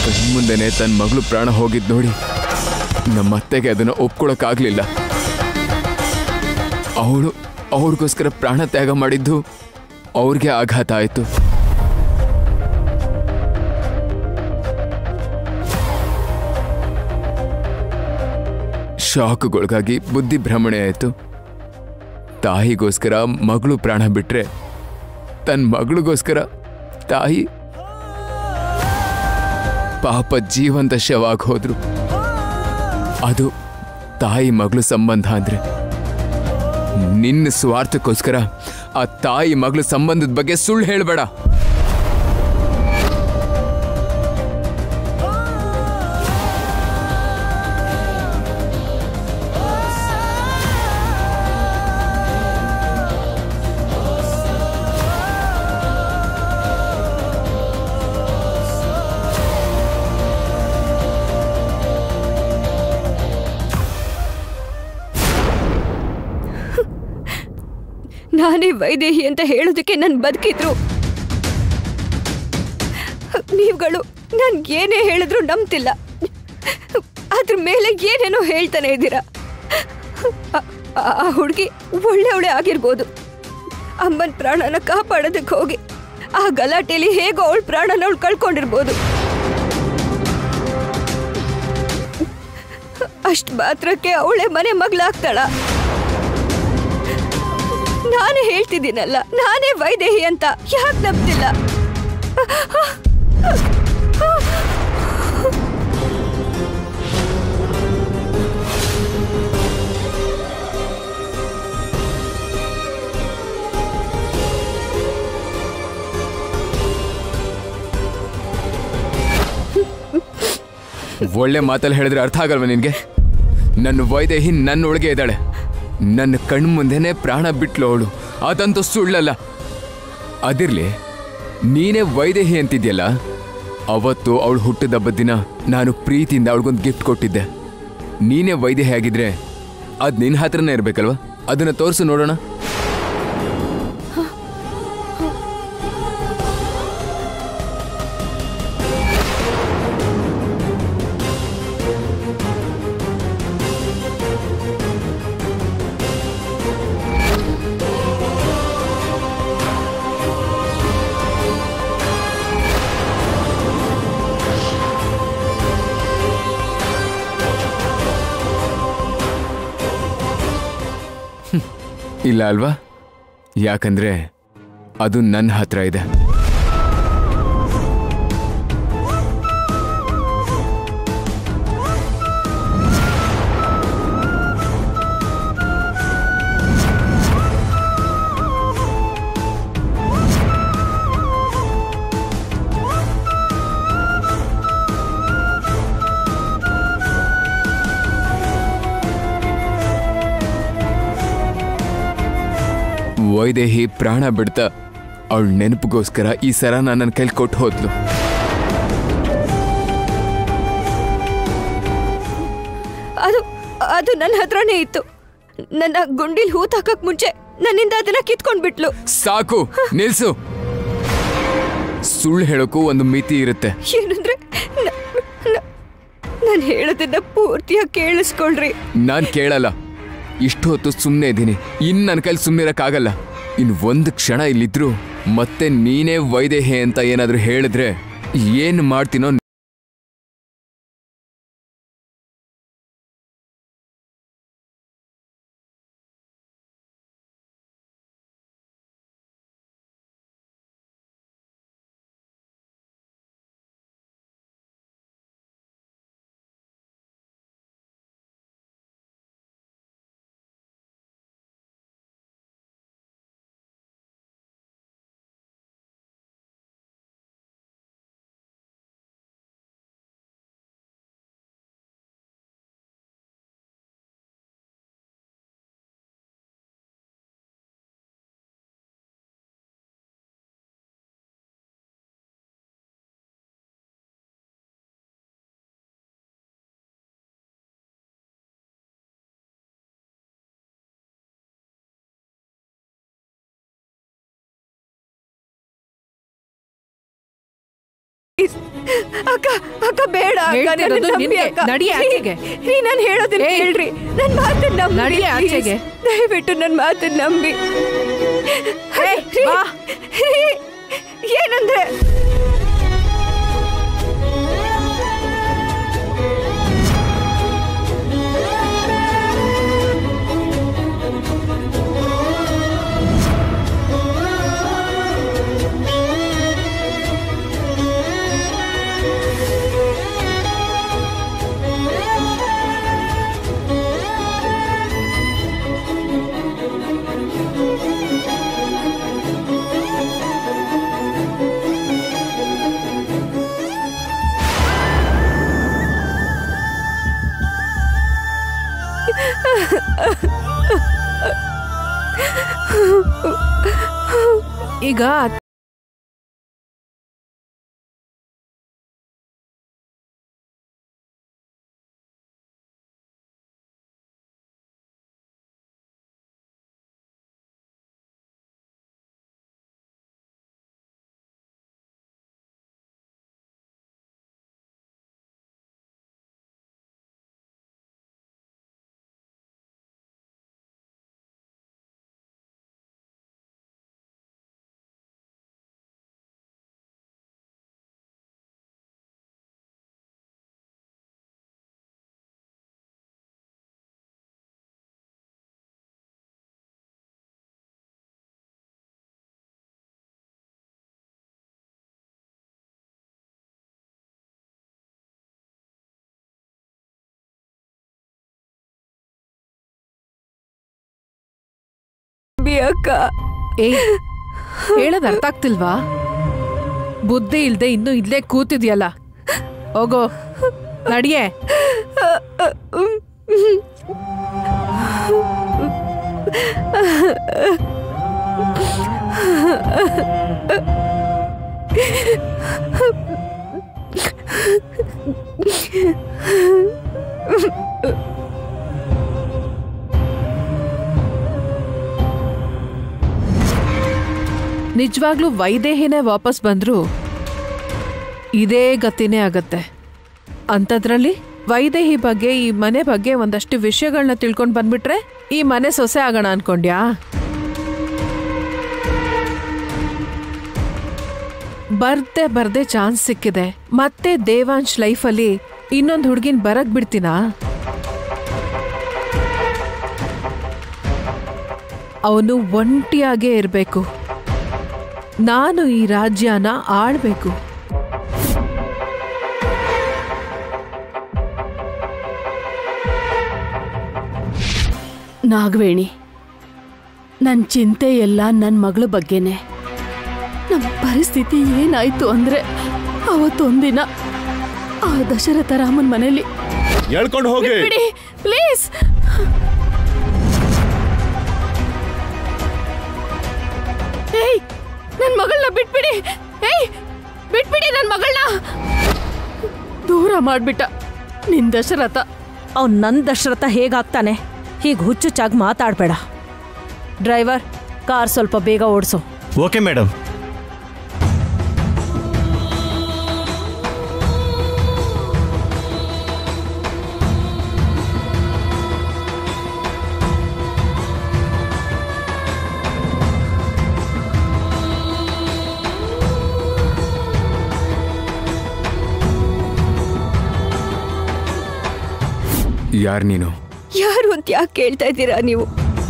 ಮುಂದೆನೆ ತನ್ನ ಮಗಳು ಪ್ರಾಣ ಹೋಗಿದ್ ನೋಡಿ ನಮ್ಮ ಅತ್ತೆಗೆ ಅದನ್ನು ಒಪ್ಕೊಳಕ್ಕಾಗ್ಲಿಲ್ಲ ಅವಳು ಅವ್ರಿಗೋಸ್ಕರ ಪ್ರಾಣ ತ್ಯಾಗ ಮಾಡಿದ್ದು ಅವ್ರಿಗೆ ಆಘಾತ ಆಯಿತು ಶಾಕ್ಗೊಳಗಾಗಿ ಬುದ್ಧಿ ಭ್ರಮಣೆ ಆಯಿತು ತಾಯಿಗೋಸ್ಕರ ಮಗಳು ಪ್ರಾಣ ಬಿಟ್ರೆ ತನ್ನ ಮಗಳಿಗೋಸ್ಕರ ತಾಯಿ ಪಾಪ ಜೀವಂತ ಶವಾಗಿ ಹೋದ್ರು ಅದು ತಾಯಿ ಮಗಳು ಸಂಬಂಧ ಅಂದ್ರೆ ನಿನ್ನ ಸ್ವಾರ್ಥಕ್ಕೋಸ್ಕರ ಆ ತಾಯಿ ಮಗಳ ಸಂಬಂಧದ ಬಗ್ಗೆ ಸುಳ್ಳು ಹೇಳಬೇಡ ನಾನೇ ವೈದೇಹಿ ಅಂತ ಹೇಳೋದಕ್ಕೆ ನನ್ ಬದುಕಿದ್ರು ನೀವುಗಳು ನನ್ ಏನೇ ಹೇಳಿದ್ರು ನಂಬ್ತಿಲ್ಲ ಅದ್ರ ಮೇಲೆ ಏನೇನೋ ಹೇಳ್ತಾನೆ ಇದ್ದೀರಾ ಆ- ಆ ಹುಡುಗಿ ಒಳ್ಳೆಯವಳೆ ಆಗಿರ್ಬೋದು ಅಮ್ಮನ ಪ್ರಾಣನ ಕಾಪಾಡೋದಕ್ಕೆ ಹೋಗಿ ಆ ಗಲಾಟೆಲಿ ಹೇಗೋ ಅವಳ ಪ್ರಾಣನ ಅವಳು ಕಳ್ಕೊಂಡಿರ್ಬೋದು ಅಷ್ಟ್ ಮಾತ್ರಕ್ಕೆ ಅವಳೆ ಮನೆ ಮಗಳಾಗ್ತಾಳ ನಾನೇ ಹೇಳ್ತಿದ್ದೀನಲ್ಲ ನಾನೇ ವೈದೇಹಿ ಅಂತ ಯಾಕೆ ನಂಬ್ತಿಲ್ಲ ಒಳ್ಳೆ ಮಾತಲ್ಲಿ ಹೇಳಿದ್ರೆ ಅರ್ಥ ಆಗಲ್ವ ನಿನ್ಗೆ ನನ್ನ ವೈದೇಹಿ ನನ್ನ ಒಳಗೆ ಇದ್ದಾಳೆ ನನ್ನ ಕಣ್ಣು ಮುಂದೆನೆ ಪ್ರಾಣ ಬಿಟ್ಲು ಅವಳು ಅದಂತೂ ಸುಳ್ಳಲ್ಲ ಅದಿರ್ಲಿ ನೀನೇ ವೈದೇಹಿ ಅಂತಿದ್ಯಲ್ಲ ಅವತ್ತು ಅವಳು ಹುಟ್ಟಿದ ಹಬ್ಬದ ದಿನ ನಾನು ಪ್ರೀತಿಯಿಂದ ಅವಳಿಗೊಂದು ಗಿಫ್ಟ್ ಕೊಟ್ಟಿದ್ದೆ ನೀನೇ ವೈದೇಹಿ ಆಗಿದ್ರೆ ಅದು ನಿನ್ನ ಹತ್ರನೇ ಇರ್ಬೇಕಲ್ವಾ ಅದನ್ನ ತೋರಿಸು ನೋಡೋಣ ಇಲ್ಲ ಅಲ್ವಾ ಯಾಕಂದ್ರೆ ಅದು ನನ್ನ ಹತ್ರ ಇದೆ ವೈದೇಹಿ ಪ್ರಾಣ ಬಿಡ್ತಾ ಅವಳ ನೆನಪಿಗೋಸ್ಕರ ಈ ಸರ ನನ್ನ ಕೈಲಿ ಕೊಟ್ಟು ಹೋದ್ಲು ಅದು ಅದು ನನ್ನ ಹತ್ರನೇ ಇತ್ತು ನನ್ನ ಗುಂಡಿಲ್ ಹೂತ್ ಹಾಕಕ್ ಮುಂಚೆ ನನ್ನಿಂದ ಅದನ್ನ ಕಿತ್ಕೊಂಡ್ಬಿಟ್ಲು ಸಾಕು ನಿಲ್ಸು ಸುಳ್ಳು ಹೇಳೋಕ್ಕೂ ಒಂದು ಮಿತಿ ಇರುತ್ತೆ ಏನಂದ್ರೆ ನಾನು ಹೇಳೋದನ್ನ ಪೂರ್ತಿಯಾಗಿ ಕೇಳಿಸ್ಕೊಳ್ರಿ ನಾನ್ ಕೇಳಲ್ಲ ಇಷ್ಟು ಹೊತ್ತು ಸುಮ್ಮನೆ ಇದ್ದೀನಿ ಇನ್ ನನ್ನ ಕೈಲಿ ಸುಮ್ಮನಿರಕ್ಕಾಗಲ್ಲ ಇನ್ ಒಂದು ಕ್ಷಣ ಇಲ್ಲಿದ್ರು ಮತ್ತೆ ನೀನೇ ವೈದೇಹಿ ಅಂತ ಏನಾದ್ರೂ ಹೇಳಿದ್ರೆ ಏನ್ ಮಾಡ್ತೀನೋ Please. ಅಕ್ಕ ಅಕ್ಕ ಬೇಡ ಅಕ್ಕ, ಹೇಳ್ತಿರೋದು ನನ್ನನ್ನ ನಂಬಿ ನಿನ್ಗೆ. ಅಕ್ಕ. ನಡಿ ರೀ, ಆಚೆಗೆ. ರೀ ನಾನು ಹೇಳೋದನ್ನ ಏಯ್. ಕೇಳ್ರಿ ನನ್ನ ಮಾತನ್ನ ನಂಬಿ ನಡಿ please. ಆಚೆಗೆ. ದಯವಿಟ್ಟು ನನ್ನ ಮಾತನ್ನ ನಂಬಿ ಏಯ್, ರೀ, ಬಾ. ರೀ, ಏನಂದ್ರೆ ಈಗ ನಂಬಿ ಅಕ್ಕ ಏಯ್ ಹೇಳೋದ್ ಅರ್ಥ ಆಗ್ತಿಲ್ವಾ ಬುದ್ಧಿ ಇಲ್ದೆ ಇನ್ನು ಇಲ್ಲೇ ಕೂತಿದ್ಯಲ್ಲ ಹೋಗೋ ನಡಿಯೇ ನಿಜವಾಗ್ಲೂ ವೈದೇಹಿನೇ ವಾಪಸ್ ಬಂದ್ರು ಇದೇ ಗತಿನೇ ಆಗತ್ತೆ ಅಂಥದ್ರಲ್ಲಿ ವೈದೇಹಿ ಬಗ್ಗೆ ಈ ಮನೆ ಬಗ್ಗೆ ಒಂದಷ್ಟು ವಿಷಯಗಳನ್ನ ತಿಳ್ಕೊಂಡು ಬಂದ್ಬಿಟ್ರೆ ಈ ಮನೆ ಸೊಸೆ ಆಗೋಣ ಅನ್ಕೊಂಡ್ಯಾ ಬರ್ದೆ ಬರ್ದೆ ಚಾನ್ಸ್ ಸಿಕ್ಕಿದೆ ಮತ್ತೆ ದೇವಾಂಶ್ ಲೈಫಲ್ಲಿ ಇನ್ನೊಂದು ಹುಡುಗಿನ ಬರಕ್ ಬಿಡ್ತೀನಾ ಅವನು ಒಂಟಿಯಾಗೇ ಇರಬೇಕು ನಾನು ಈ ರಾಜ್ಯನ ಆಳ್ಬೇಕು ನಾಗವೇಣಿ ನನ್ನ ಚಿಂತೆ ಎಲ್ಲ ನನ್ನ ಮಗಳ ಬಗ್ಗೆನೆ ನಮ್ಮ ಪರಿಸ್ಥಿತಿ ಏನಾಯ್ತು ಅಂದ್ರೆ ಅವತ್ತೊಂದಿನ ಆ ದಶರಥ ರಾಮನ್ ಮನೇಲಿ ಹೇಳ್ಕೊಂಡು ಹೋಗಿ ಬಿಡಿ ಪ್ಲೀಸ್ ಏಯ್ ನನ್ನ ಮಗಳನ್ನ ಬಿಟ್ಬಿಡಿ ಏಯ್ ಬಿಟ್ಬಿಡಿ ನನ್ನ ಮಗಳನ್ನ ದೂರ ಮಾಡ್ಬಿಟ್ಟ ನಿನ್ ದಶರಥ ಅವ್ನು ನನ್ನ ದಶರಥ ಹೇಗಾಗ್ತಾನೆ ಹೀಗೆ ಹುಚ್ಚುಚ್ಚಾಗಿ ಮಾತಾಡಬೇಡ ಡ್ರೈವರ್ ಕಾರ್ ಸ್ವಲ್ಪ ಬೇಗ ಓಡಿಸು ಓಕೆ ಮೇಡಮ್ ಯಾರು ನೀನು ಯಾರು ಅಂತ ಯಾಕೆ ಕೇಳ್ತಾ ಇದ್ದೀರಾ ನೀವು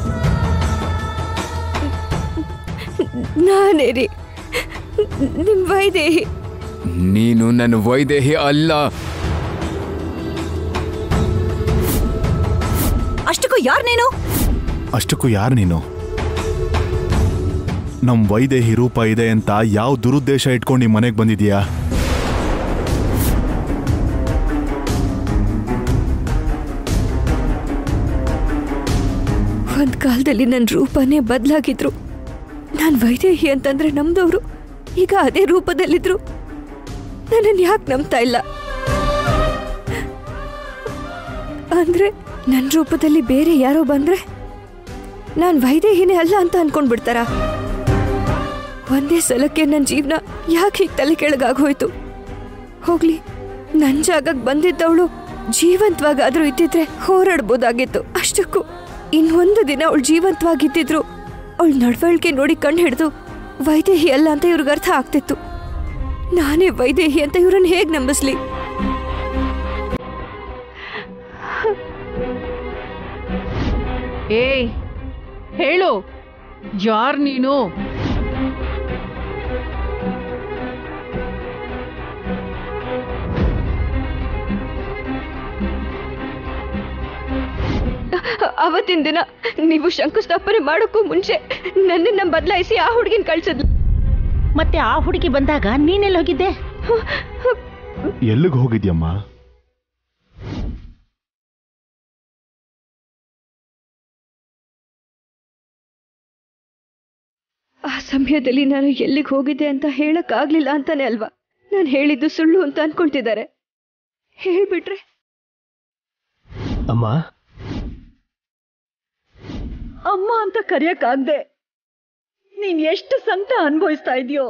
ನಾನೇ ರೀ ನಿಮ್ ವೈದೇಹಿ ನೀನು ನನ್ನ ವೈದೇಹಿ ಅಲ್ಲ ಅಷ್ಟಕ್ಕೂ ಯಾರು ನೀನು ಅಷ್ಟಕ್ಕೂ ಯಾರು ನೀನು ನಮ್ ವೈದೇಹಿ ರೂಪ ಇದೆ ಅಂತ ಯಾವ ದುರುದ್ದೇಶ ಇಟ್ಕೊಂಡು ಈ ಮನೆಗೆ ಬಂದಿದ್ಯಾ ಒಂದ್ ಕಾಲದಲ್ಲಿ ನನ್ನ ರೂಪನೇ ಬದಲಾಗಿದ್ರು ನಾನು ವೈದೇಹಿ ಅಂತಂದ್ರೆ ನಮ್ದವ್ರು ಈಗ ಅದೇ ರೂಪದಲ್ಲಿದ್ರು ನನ್ನನ್ನು ಯಾಕೆ ನಂಬ್ತಾ ಇಲ್ಲ ಅಂದ್ರೆ ನನ್ನ ರೂಪದಲ್ಲಿ ಬೇರೆ ಯಾರೋ ಬಂದ್ರೆ ನಾನು ವೈದೇಹಿನೇ ಅಲ್ಲ ಅಂತ ಅನ್ಕೊಂಡ್ಬಿಡ್ತಾರ ಒಂದೇ ಸಲಕ್ಕೆ ನನ್ನ ಜೀವನ ಯಾಕೆ ಹೀಗೆ ತಲೆ ಕೆಳಗಾಗೋಯ್ತು ಹೋಗ್ಲಿ ನನ್ ಜಾಗಕ್ಕೆ ಬಂದಿದ್ದವಳು ಜೀವಂತವಾಗಾದ್ರೂ ಇದ್ದಿದ್ರೆ ಹೋರಾಡ್ಬೋದಾಗಿತ್ತು ಅಷ್ಟಕ್ಕೂ ಇನ್ನೊಂದು ದಿನ ಅವಳು ಜೀವಂತವಾಗಿದ್ದಿದ್ರು ಅವಳ ನಡವಳಿಕೆ ನೋಡಿ ಕಣ್ಣು ಹಿಡಿದು ವೈದೇಹಿ ಅಲ್ಲ ಅಂತ ಇವ್ರಿಗೆ ಅರ್ಥ ಆಗ್ತಿತ್ತು ನಾನೇ ವೈದೇಹಿ ಅಂತ ಇವ್ರನ್ನ ಹೇಗ್ ನಂಬಿಸ್ಲಿ ಏಯ್ ಹೇಳು ಯಾರ್ ನೀನು ಅವತ್ತಿನ ದಿನ ನೀವು ಶಂಕುಸ್ಥಾಪನೆ ಮಾಡೋಕ್ಕೂ ಮುಂಚೆ ನನ್ನನ್ನ ಬದಲಾಯಿಸಿ ಆ ಹುಡುಗಿನ ಕಳ್ಸಿದ್ಲು ಮತ್ತೆ ಆ ಹುಡುಗಿ ಬಂದಾಗ ನೀನೆಲ್ಲ ಹೋಗಿದ್ದೆ ಎಲ್ಲಿಗೆ ಹೋಗಿದ್ಯಮ್ಮ ಆ ಸಮಯದಲ್ಲಿ ನಾನು ಎಲ್ಲಿಗೆ ಹೋಗಿದ್ದೆ ಅಂತ ಹೇಳಕ್ಕಾಗ್ಲಿಲ್ಲ ಅಂತಾನೆ ಅಲ್ವಾ ನಾನು ಹೇಳಿದ್ದು ಸುಳ್ಳು ಅಂತ ಅನ್ಕೊಳ್ತಿದ್ದಾರೆ ಹೇಳ್ಬಿಟ್ರೆ ಅಮ್ಮ ಅಮ್ಮ ಅಂತ ಕರೆಯಕ್ಕಾಗ್ದೆ ನೀನ್ ಎಷ್ಟು ಸಂಕಟ ಅನುಭವಿಸ್ತಾ ಇದೆಯೋ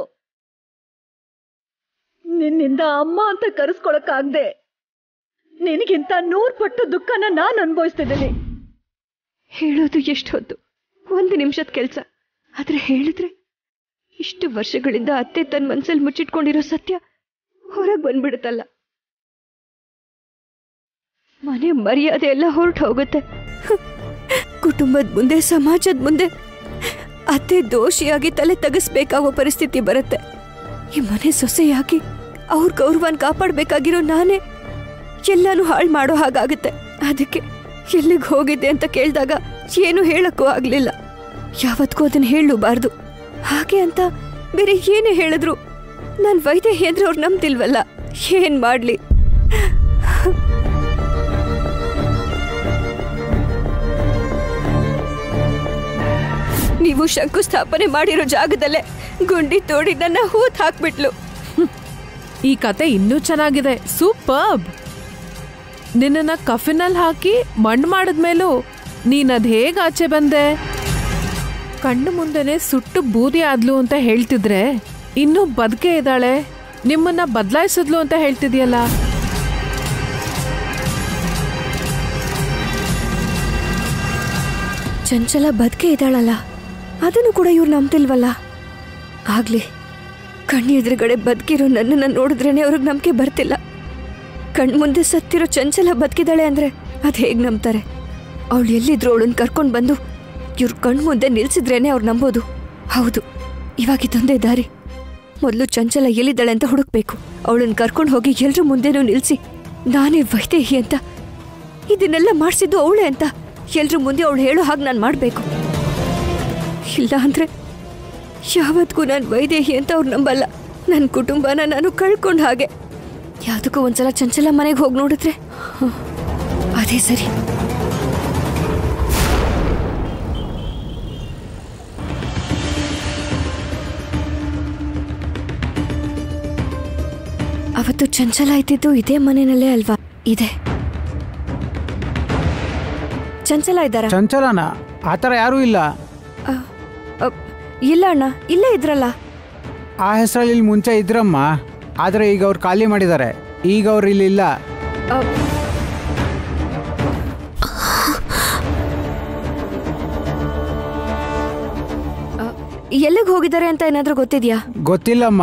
ನಿನ್ನಿಂದ ಅಮ್ಮ ಅಂತ ಕರೆಸ್ಕೊಳಕ್ಕಾಗ್ದೆ ನಿನಗಿಂತ ನೂರ್ ಪಟ್ಟು ದುಃಖನ ನಾನು ಅನುಭವಿಸ್ತಿದ್ದೀನಿ ಹೇಳೋದು ಎಷ್ಟು ಹೊತ್ತು ಒಂದು ನಿಮಿಷದ ಕೆಲಸ ಆದ್ರೆ ಹೇಳಿದ್ರೆ ಇಷ್ಟು ವರ್ಷಗಳಿಂದ ಅತ್ತೆ ತನ್ನ ಮನ್ಸಲ್ಲಿ ಮುಚ್ಚಿಟ್ಕೊಂಡಿರೋ ಸತ್ಯ ಹೊರಗೆ ಬಂದ್ಬಿಡುತ್ತಲ್ಲ ಮನೆ ಮರ್ಯಾದೆ ಎಲ್ಲ ಹೊರಟು ಹೋಗುತ್ತೆ ಕುಟುಂಬದ ಮುಂದೆ ಸಮಾಜದ ಮುಂದೆ ಅತ್ತೆ ದೋಷಿಯಾಗಿ ತಲೆ ತಗಸ್ಬೇಕಾಗೋ ಪರಿಸ್ಥಿತಿ ಬರುತ್ತೆ ಈ ಮನೆ ಸೊಸೆಯಾಗಿ ಅವ್ರ ಗೌರವನ ಕಾಪಾಡಬೇಕಾಗಿರೋ ನಾನೇ ಎಲ್ಲಾನು ಹಾಳು ಮಾಡೋ ಹಾಗಾಗುತ್ತೆ ಅದಕ್ಕೆ ಎಲ್ಲಿಗೆ ಹೋಗಿದ್ದೆ ಅಂತ ಕೇಳಿದಾಗ ಏನು ಹೇಳಕ್ಕೂ ಆಗ್ಲಿಲ್ಲ ಯಾವತ್ಗೂ ಅದನ್ನ ಹೇಳಬಾರ್ದು ಹಾಗೆ ಅಂತ ಬೇರೆ ಏನೇ ಹೇಳಿದ್ರು ನಾನು ವೈದ್ಯ ಅಂದ್ರೆ ಅವ್ರು ನಂಬ್ತಿಲ್ವಲ್ಲ ಏನ್ ಮಾಡ್ಲಿ ನೀವು ಶಂಕುಸ್ಥಾಪನೆ ಮಾಡಿರೋ ಜಾಗದಲ್ಲೇ ಗುಂಡಿ ತೋಡಿ ನನ್ನ ಹೂತ್ ಹಾಕ್ಬಿಟ್ಲು ಈ ಕತೆ ಇನ್ನೂ ಚೆನ್ನಾಗಿದೆ ಸೂಪರ್ಬ್ ನಿನ್ನನ್ನ ಕಫಿನಲ್ಲಿ ಹಾಕಿ ಮಣ್ಣು ಮಾಡಿದ್ಮೇಲೂ ನೀನದ್ ಹೇಗ್ ಆಚೆ ಬಂದೆ ಕಣ್ಣು ಮುಂದೆನೆ ಸುಟ್ಟು ಬೂದಿ ಆದ್ಲು ಅಂತ ಹೇಳ್ತಿದ್ರೆ ಇನ್ನೂ ಬದುಕೆ ಇದ್ದಾಳೆ ನಿಮ್ಮನ್ನ ಬದಲಾಯಿಸಿದ್ಲು ಅಂತ ಹೇಳ್ತಿದ್ಯಲ್ಲ ಚಂಚಲ ಬದುಕೆ ಇದ್ದಾಳಲ್ಲ ಅದನ್ನು ಕೂಡ ಇವ್ರು ನಂಬ್ತಿಲ್ವಲ್ಲ ಆಗ್ಲಿ ಕಣ್ಣೆದುರುಗಡೆ ಬದುಕಿರೋ ನನ್ನನ್ನು ನೋಡಿದ್ರೇನೆ ಅವ್ರಿಗೆ ನಂಬಿಕೆ ಬರ್ತಿಲ್ಲ ಕಣ್ಮುಂದೆ ಸತ್ತಿರೋ ಚಂಚಲ ಬದುಕಿದಾಳೆ ಅಂದ್ರೆ ಅದು ಹೇಗೆ ನಂಬ್ತಾರೆ ಅವಳು ಎಲ್ಲಿದ್ರು ಅವಳನ್ನ ಕರ್ಕೊಂಡು ಬಂದು ಇವ್ರ ಕಣ್ಮುಂದೆ ನಿಲ್ಸಿದ್ರೇನೆ ಅವ್ರು ನಂಬೋದು ಹೌದು ಇವಾಗ ಇದೊಂದೇ ದಾರಿ ಮೊದಲು ಚಂಚಲ ಎಲ್ಲಿದ್ದಾಳೆ ಅಂತ ಹುಡುಕ್ಬೇಕು ಅವಳನ್ನ ಕರ್ಕೊಂಡು ಹೋಗಿ ಎಲ್ರ ಮುಂದೆನೂ ನಿಲ್ಸಿ ನಾನೇ ವೈದೇಹಿ ಅಂತ ಇದನ್ನೆಲ್ಲ ಮಾಡಿಸಿದ್ದು ಅವಳೇ ಅಂತ ಎಲ್ರ ಮುಂದೆ ಅವಳು ಹೇಳೋ ಹಾಗೆ ನಾನು ಮಾಡಬೇಕು ಇಲ್ಲ ಅಂದ್ರೆ ಯಾವತ್ತಿಗೂ ನಾನು ವೈದೇಹಿ ಅಂತ ಅವ್ರು ನಂಬಲ್ಲ ನನ್ನ ಕುಟುಂಬನ ನಾನು ಕಳ್ಕೊಂಡ ಹಾಗೆ ಯಾವುದಕ್ಕೂ ಒಂದ್ಸಲ ಚಂಚಲ ಮನೆಗೆ ಹೋಗಿ ನೋಡಿದ್ರೆ ಹ, ಅದೇ ಸರಿ ಅವತ್ತು ಚಂಚಲ ಇದ್ದಿದ್ದು ಇದೇ ಮನೆಯಲ್ಲೇ ಅಲ್ವಾ ಇದೆ ಚಂಚಲ ಇದ್ದಾರಾ ಚಂಚಲನ ಆ ಥರ ಯಾರೂ ಇಲ್ಲ ಅ, ಅ, ಇಲ್ಲ ಅಣ್ಣ ಇಲ್ಲೇ ಇದ್ರಲ್ಲ ಆ ಹೆಸರಲ್ಲಿ ಇಲ್ಲಿ ಮುಂಚೆ ಇದ್ರಮ್ಮ ಆದರೆ ಈಗ ಅವ್ರು ಖಾಲಿ ಮಾಡಿದ್ದಾರೆ ಈಗ ಅವ್ರು ಇಲ್ಲಿಲ್ಲ ಅ, ಅ, ಎಲ್ಲಿಗೆ ಹೋಗಿದ್ದಾರೆ ಅಂತ ಏನಾದ್ರೂ ಗೊತ್ತಿದ್ಯಾ ಗೊತ್ತಿಲ್ಲಮ್ಮ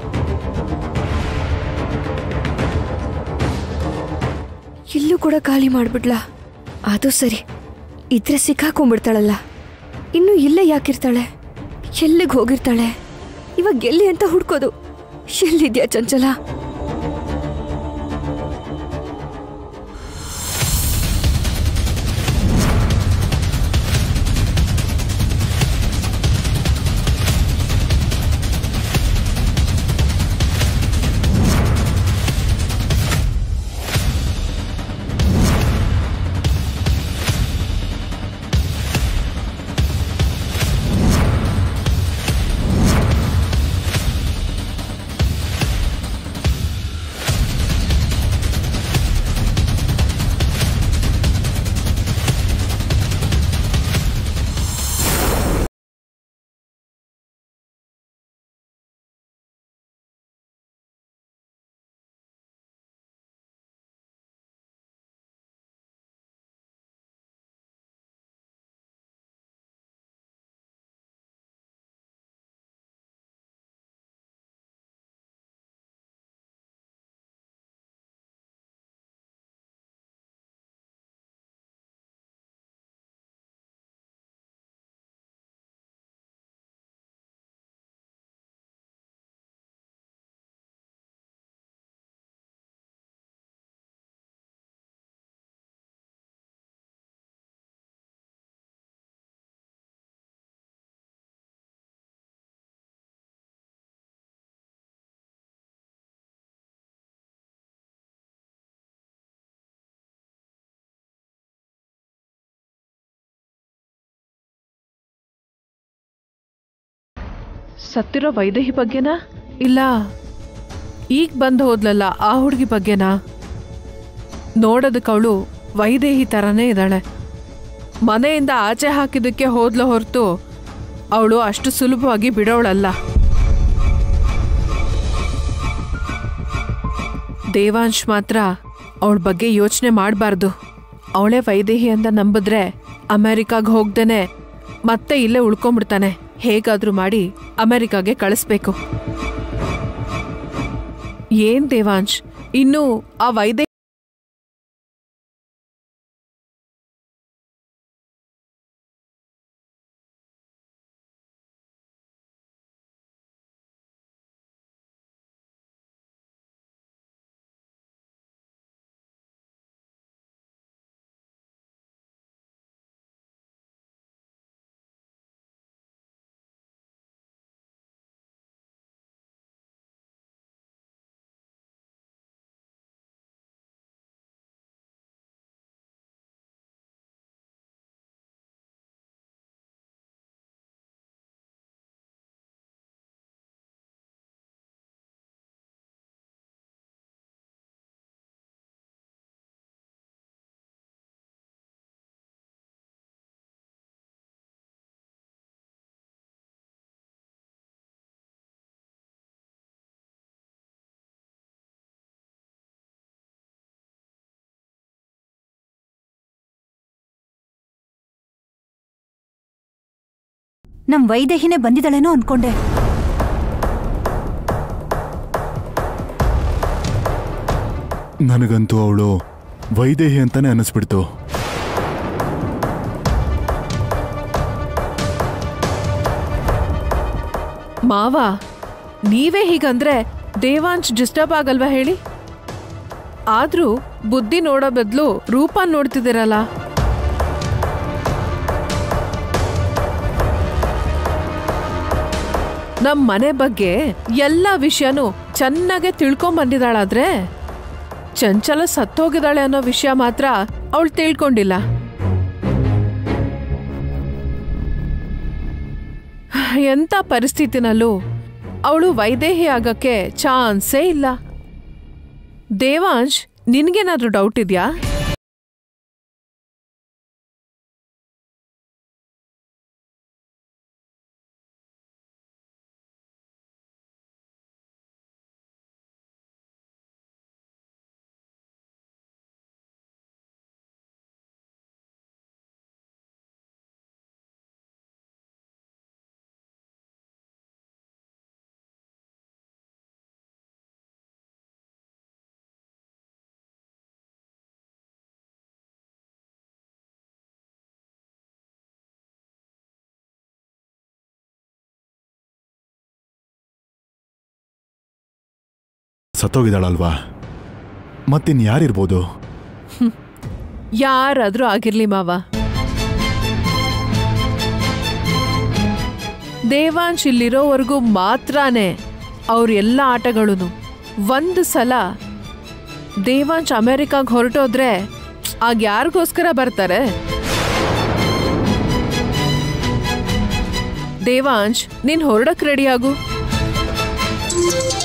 ಇಲ್ಲೂ ಕೂಡ ಖಾಲಿ ಮಾಡ್ಬಿಡ್ಲಾ ಅದು ಸರಿ ಇದ್ರೆ ಸಿಕ್ಕಾಕೊಂಡ್ಬಿಡ್ತಾಳಲ್ಲ ಇನ್ನು ಇಲ್ಲೇ ಯಾಕಿರ್ತಾಳೆ ಎಲ್ಲಿಗೆ ಹೋಗಿರ್ತಾಳೆ ಇವಾಗ ಎಲ್ಲಿ ಅಂತ ಹುಡ್ಕೋದು ಎಲ್ಲಿದ್ಯಾ ಚಂಚಲ ಸತ್ತಿರೋ ವೈದೇಹಿ ಬಗ್ಗೆನಾ ಇಲ್ಲ ಈಗ ಬಂದು ಹೋದ್ಲಲ್ಲ ಆ ಹುಡುಗಿ ಬಗ್ಗೆನಾ ನೋಡೋದಕ್ಕೆ ಅವಳು ವೈದೇಹಿ ಥರನೇ ಇದ್ದಾಳೆ ಮನೆಯಿಂದ ಆಚೆ ಹಾಕಿದ್ದಕ್ಕೆ ಹೋದ್ಲ ಹೊರತು ಅವಳು ಅಷ್ಟು ಸುಲಭವಾಗಿ ಬಿಡೋಳಲ್ಲ ದೇವಾಂಶ್ ಮಾತ್ರ ಅವಳ ಬಗ್ಗೆ ಯೋಚನೆ ಮಾಡಬಾರ್ದು ಅವಳೇ ವೈದೇಹಿ ಅಂತ ನಂಬಿದ್ರೆ ಅಮೆರಿಕಾಗ್ ಹೋಗ್ದೇನೆ ಮತ್ತೆ ಇಲ್ಲೇ ಉಳ್ಕೊಂಬಿಡ್ತಾನೆ ಹೇಗಾದ್ರೂ ಮಾಡಿ ಅಮೆರಿಕಾಗೆ ಕಳಿಸ್ಬೇಕು ಏನ್ ದೇವಾಂಶ್ ಇನ್ನು ಆ ವೈದೇ ನಮ್ ವೈದೇಹಿನೇ ಬಂದಿದ್ದಾಳೇನೋ ಅನ್ಕೊಂಡೆ ನನಗಂತೂ ಅವಳು ವೈದೇಹಿ ಅಂತಾನೆ ಅನ್ನಿಸ್ಬಿಡ್ತು ಮಾವ ನೀವೇ ಹೀಗಂದ್ರೆ ದೇವಾಂಶ್ ಡಿಸ್ಟರ್ಬ್ ಆಗಲ್ವಾ ಹೇಳಿ ಆದ್ರೂ ಬುದ್ಧಿ ನೋಡೋ ಬದಲು ರೂಪ ನೋಡ್ತಿದ್ದೀರಲ್ಲ ನಮ್ ಮನೆ ಬಗ್ಗೆ ಎಲ್ಲ ವಿಷಯನೂ ಚೆನ್ನಾಗೆ ತಿಳ್ಕೊಂಡ್ ಬಂದಿದ್ದಾಳಾದ್ರೆ ಚಂಚಲ ಸತ್ತೋಗಿದ್ದಾಳೆ ಅನ್ನೋ ವಿಷಯ ಮಾತ್ರ ಅವಳು ತಿಳ್ಕೊಂಡಿಲ್ಲ ಎಂಥ ಪರಿಸ್ಥಿತಿನಲ್ಲೂ ಅವಳು ವೈದೇಹಿ ಆಗಕ್ಕೆ ಚಾನ್ಸೇ ಇಲ್ಲ ದೇವಾಂಶ್ ನಿನ್ಗೇನಾದ್ರೂ ಡೌಟ್ ಇದೆಯಾ ಸತ್ತೋಗಿದ್ದಾಳಲ್ವಾ ಮತ್ತಿನ್ ಯಾರಿರ್ಬೋದು ಯಾರಾದ್ರೂ ಆಗಿರ್ಲಿ ಮಾವ ದೇವಾಂಶ್ ಇಲ್ಲಿರೋವರೆಗೂ ಮಾತ್ರನೇ ಅವ್ರ ಎಲ್ಲ ಆಟಗಳೂ ಒಂದು ಸಲ ದೇವಾಂಶ್ ಅಮೆರಿಕಾಗ್ ಹೊರಟೋದ್ರೆ ಆಗ ಯಾರಿಗೋಸ್ಕರ ಬರ್ತಾರೆ ದೇವಾಂಶ್ ನೀನ್ ಹೊರಡಕ್ ರೆಡಿ ಆಗು